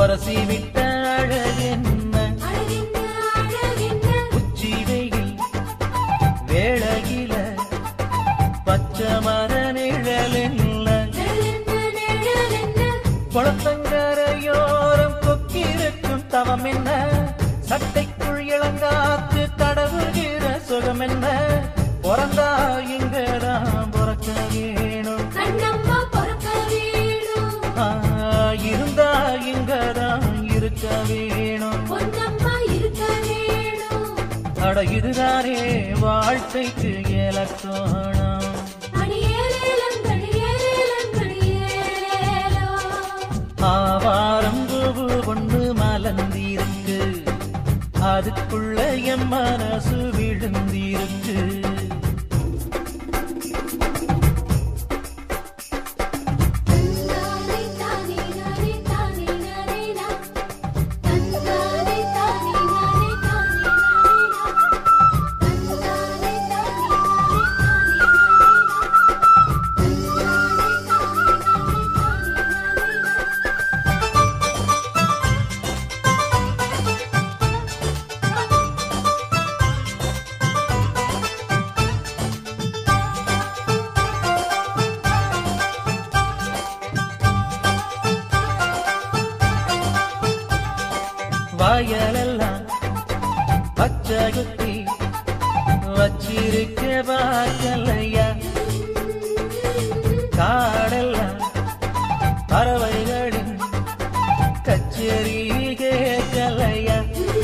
உரசி விட்ட அழகென்ன அழகென்ன அழகென்ன உச்சி வெயில் வேளையில பச்சை மர நிழலென்ன நிழலென்ன நிழலென்ன குளத்தங்கரையோரம் கொக்கிருக்கும் தவம் என்ன சட்டைக்குள் இளங்காத்து தடவுகிற சுகம் என்ன பிறந்தா இங்கதான் பிறக்க வேணும் கண்ணம்மா பொறுக்க வேணும் ஆ, இருந்தா இங்கதான் இருக்க வேணும் பொன்னம்மா இருக்க வேணும் அட இதுதானே வாழ்க்கைக்கு இலக்கணம் அடியேலேலங்கள் ஏலேலங்கள் ஏலேலோ ஆவாரம் பூவு ஒண்ணு மலர்ந்திருக்கு அதுக்குள்ள என் மனசு விழுந்திருக்கு தந்தானே தானே நானே தானே நானே நா தந்தானே தானே நானே தானே நானே நா தந்தானே தானே நானே தானே நானே நா தந்தானே தானே நானே தானே நானே நா வயலெல்லாம் பச்சை குத்தி வச்சிருக்க வாக்கலையா காடெல்லாம் பறவைகளின் கச்சேரி கேட்கலையா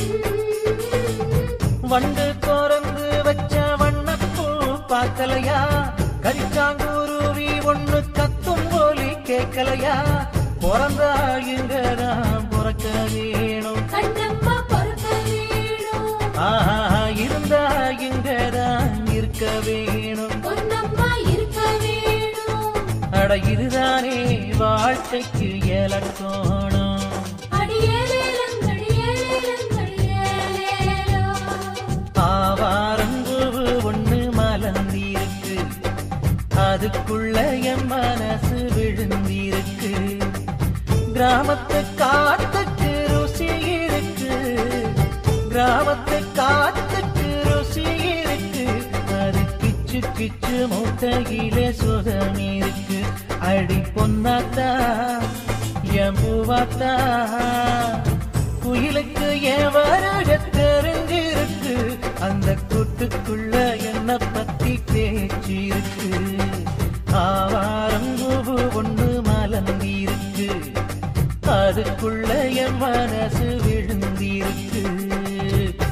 வண்டு குரங்கு வச்ச வண்ணப்பூ பார்க்கலையா கரிச்சாங்குருவி ஒண்ணு கத்தும் போலி கேட்கலையா பிறந்தா இங்கதான் பிறக்க வேணும் கண்ணம்மா பொறுக்க வேணும் ஆஹா இருந்தா இங்கதான் இருக்க வேணும் பொன்னம்மா இருக்க வேணும் அட இதுதானே வாழ்க்கைக்கு இலக்கணம் அடியேலேலங்கள் ஏலேலங்கள் ஏலேலோ ஆவாரம்பூவு ஒண்ணு மலர்ந்திருக்கு அதுக்குள்ள என் மனசு விழுந்திருக்கு கிராமத்து காத்துக்கு ருசி இருக்கு கிராமத்து காத்துக்கு ருசி இருக்கு அது கிச்சு கிச்சு மூட்டையிலே சுகம் இருக்கு அடி பொன்னாத்தா என் பூவாத்தா குயிலுக்கு என் வரக தெரிஞ்சிருக்கு அந்த கூட்டுக்குள்ள என்ன பத்தி பேச்சிருக்கு ஆவாரம் பூவு ஒண்ணு மலர்ந்திருக்கு அதுக்குள்ள என் மனசு விழுந்திருக்கு